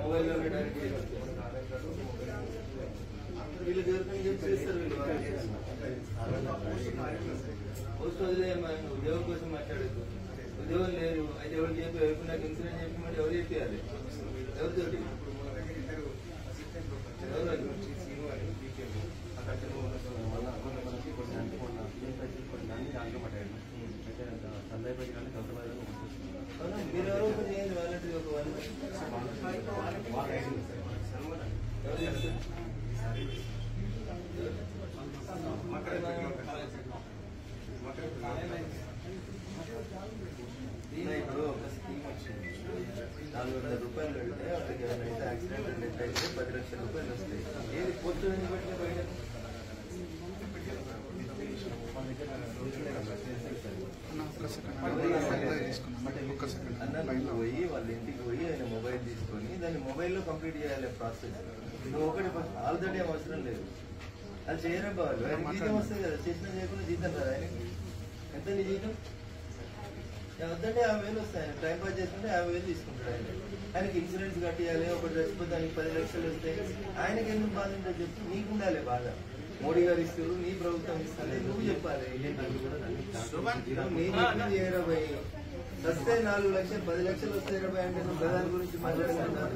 మొబైల్లోనే direct చేయగలుగుతారు వీళ్ళు ఎవరికైనా చెప్పి చేస్తారు వీళ్ళు వాళ్ళు పోస్ట్ వదిలేయమని ఉద్యోగం కోసం మాట్లాడద్దు ఉద్యోగం లేదు అయితే ఎవరు చెప్పి ఎవరికి నాకు ఇన్సూరెన్స్ చెప్పి మరి ఎవరు చెప్పారు ఎవరితోటి ఎవరు అవునా? మీరు ఎవరో ఒకరు చేయండి వాలంటీర్ ఒక వన్ ఎవరు చేస్తారు? దీని ఇప్పుడు ఒక స్కీమ్ వచ్చింది నాలుగు వందల రూపాయలు పెడితే వాళ్ళకి ఎవరైతే యాక్సిడెంట్ డెత్ అయితే పది లక్షల రూపాయలు వస్తాయి ఏది పోస్ట్ ఎందుకు పెట్టిన బయట అన్న నువ్వు పోయి వాళ్ళ ఇంటికి పోయి ఆయన మొబైల్ తీసుకొని దాన్ని మొబైల్లో కంప్లీట్ చేయాలి ప్రాసెస్ నువ్వు ఒకటి ఆల్రెడీ ఏం అవసరం లేదు అది చేయరా బావాలి ఆయనకి జీతం వస్తుంది కదా చేసిన చేయకుండా జీతం కదా ఆయనకి ఎంత నీ జీతం యా, వద్దంటే యాభై వేలు వస్తాయి ఆయన టైం పాస్ చేసుకుంటే యాభై వేలు తీసుకుంటాడు ఆయన ఆయనకి ఇన్సూరెన్స్ కట్టియాలి ఒకటి చచ్చిపోతే దానికి పది లక్షలు వస్తాయి ఆయనకి ఎందుకు బాధ ఉంటుందో చెప్పి నీకు ఉండాలి బాధ మోడీ గారు ఇస్తారు నీ ప్రభుత్వం ఇస్తుంది నువ్వు చెప్పాలి నువ్వు నీ చెప్పింది ఏ ఇరవై వస్తే నాలుగు లక్షలు పది లక్షలు వస్తే ఇరవై అంటే నువ్వు ప్రధాని గురించి మాట్లాడుతున్నా